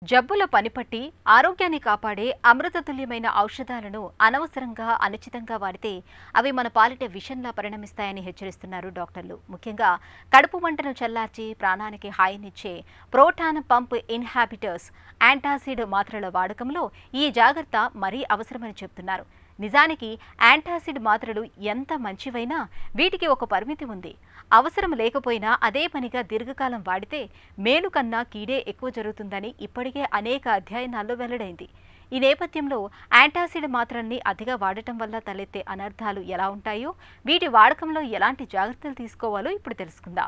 జబ్బుల పనిపట్టి ఆరోగ్యాన్ని కాపాడే అమృతతుల్యమైన ఔషధాలను అనవసరంగా అనుచితంగా వాడితే అవి మన పాలిట విషంలా పరిణమిస్తాయని హెచ్చరిస్తున్నారు డాక్టర్లు ముఖ్యంగా కడుపు మంటను చల్లార్చి ప్రాణానికి హాయినిచ్చే ప్రోటాన్ పంప్ ఇన్హాబిటర్స్ యాంటాసిడ్ మాత్రల వాడకంలో ఈ జాగ్రత్త మరీ అవసరమని చెప్తున్నారు నిజానికి యాంటాసిడ్ మాత్రలు ఎంత మంచివైనా వీటికి ఒక పరిమితి ఉంది అవసరం లేకపోయినా అదే పనిగా దీర్ఘకాలం వాడితే మేలు కన్నా కీడే ఎక్కువ జరుగుతుందని ఇప్పటికే అనేక అధ్యయనాల్లో వెల్లడైంది ఈ నేపథ్యంలో యాంటాసిడ్ మాత్రల్ని అతిగా వాడటం వల్ల తలెత్తే అనర్థాలు ఎలా ఉంటాయో వీటి వాడకంలో ఎలాంటి జాగ్రత్తలు తీసుకోవాలో ఇప్పుడు తెలుసుకుందాం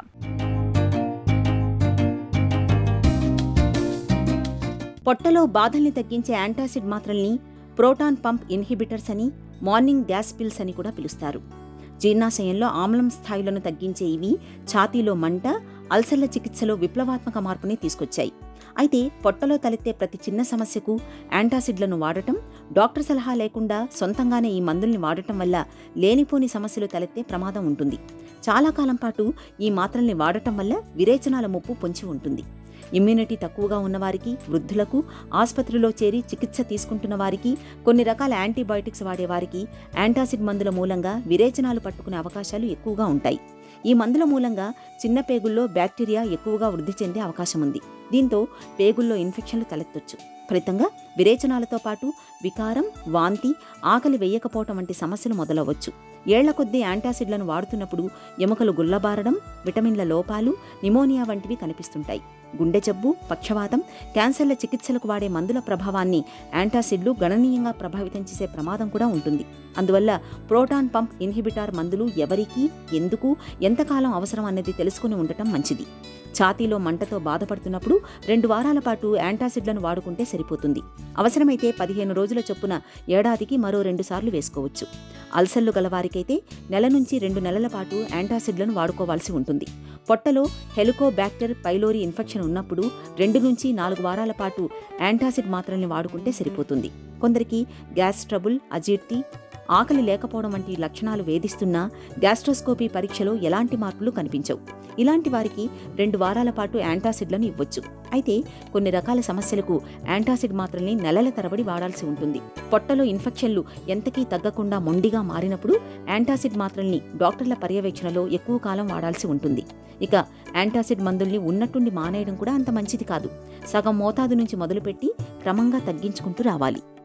పొట్టలో బాధల్ని తగ్గించే యాంటాసిడ్ మాత్రల్ని ప్రోటాన్ పంప్ ఇన్హిబిటర్స్ అని మార్నింగ్ గ్యాస్ పిల్స్ అని కూడా పిలుస్తారు జీర్ణాశయంలో ఆమ్లం స్థాయిలను తగ్గించే ఇవి ఛాతీలో మంట అల్సర్ల చికిత్సలో విప్లవాత్మక మార్పుని తీసుకొచ్చాయి అయితే పొట్టలో తలెత్తే ప్రతి చిన్న సమస్యకు యాంటాసిడ్లను వాడటం డాక్టర్ సలహా లేకుండా సొంతంగానే ఈ మందుల్ని వాడటం వల్ల లేనిపోని సమస్యలు తలెత్తే ప్రమాదం ఉంటుంది చాలా కాలం పాటు ఈ మాత్రల్ని వాడటం వల్ల విరేచనాల ముప్పు పొంచి ఉంటుంది ఇమ్యూనిటీ తక్కువగా ఉన్నవారికి వృద్ధులకు ఆసుపత్రిలో చేరి చికిత్స తీసుకుంటున్న వారికి కొన్ని రకాల యాంటీబయాటిక్స్ వాడేవారికి యాంటాసిడ్ మందుల మూలంగా విరేచనాలు పట్టుకునే అవకాశాలు ఎక్కువగా ఉంటాయి ఈ మందుల మూలంగా చిన్న పేగుల్లో బ్యాక్టీరియా ఎక్కువగా వృద్ధి చెందే అవకాశం ఉంది దీంతో పేగుల్లో ఇన్ఫెక్షన్లు తలెత్తొచ్చు ఫలితంగా విరేచనాలతో పాటు వికారం వాంతి ఆకలి వేయకపోవటం వంటి సమస్యలు మొదలవచ్చు ఏళ్ల కొద్దీ యాంటాసిడ్లను వాడుతున్నప్పుడు ఎముకలు గుల్లబారడం విటమిన్ల లోపాలు నిమోనియా వంటివి కనిపిస్తుంటాయి గుండె జబ్బు పక్షవాతం క్యాన్సర్ల చికిత్సలకు వాడే మందుల ప్రభావాన్ని యాంటాసిడ్లు గణనీయంగా ప్రభావితం చేసే ప్రమాదం కూడా ఉంటుంది అందువల్ల ప్రోటాన్ పంప్ ఇన్హిబిటార్ మందులు ఎవరికి ఎందుకు ఎంతకాలం అవసరం అన్నది తెలుసుకుని ఉండటం మంచిది ఛాతీలో మంటతో బాధపడుతున్నప్పుడు రెండు వారాల పాటు యాంటాసిడ్లను వాడుకుంటే సరిపోతుంది అవసరమైతే పదిహేను రోజుల చొప్పున ఏడాదికి మరో రెండు సార్లు వేసుకోవచ్చు అల్సర్లు గలవారికైతే నెల నుంచి రెండు నెలల పాటు యాంటాసిడ్లను వాడుకోవాల్సి ఉంటుంది పొట్టలో హెలికోబ్యాక్టర్ పైలోరీ ఇన్ఫెక్షన్ ఉన్నప్పుడు రెండు నుంచి నాలుగు వారాల పాటు యాంటాసిడ్ మాత్రల్ని వాడుకుంటే సరిపోతుంది కొందరికి గ్యాస్ ట్రబుల్ అజీర్తి ఆకలి లేకపోవడం వంటి లక్షణాలు వేధిస్తున్నా గ్యాస్ట్రోస్కోపీ పరీక్షలో ఎలాంటి మార్పులు కనిపించవు ఇలాంటి వారికి రెండు వారాల పాటు యాంటాసిడ్లను ఇవ్వచ్చు అయితే కొన్ని రకాల సమస్యలకు యాంటాసిడ్ మాత్రల్ని నెలల తరబడి వాడాల్సి ఉంటుంది పొట్టలో ఇన్ఫెక్షన్లు ఎంతకీ తగ్గకుండా మొండిగా మారినప్పుడు యాంటాసిడ్ మాత్రల్ని డాక్టర్ల పర్యవేక్షణలో ఎక్కువ కాలం వాడాల్సి ఉంటుంది ఇక యాంటాసిడ్ మందుల్ని ఉన్నట్టుండి మానేయడం కూడా అంత మంచిది కాదు సగం మోతాదు నుంచి మొదలుపెట్టి క్రమంగా తగ్గించుకుంటూ రావాలి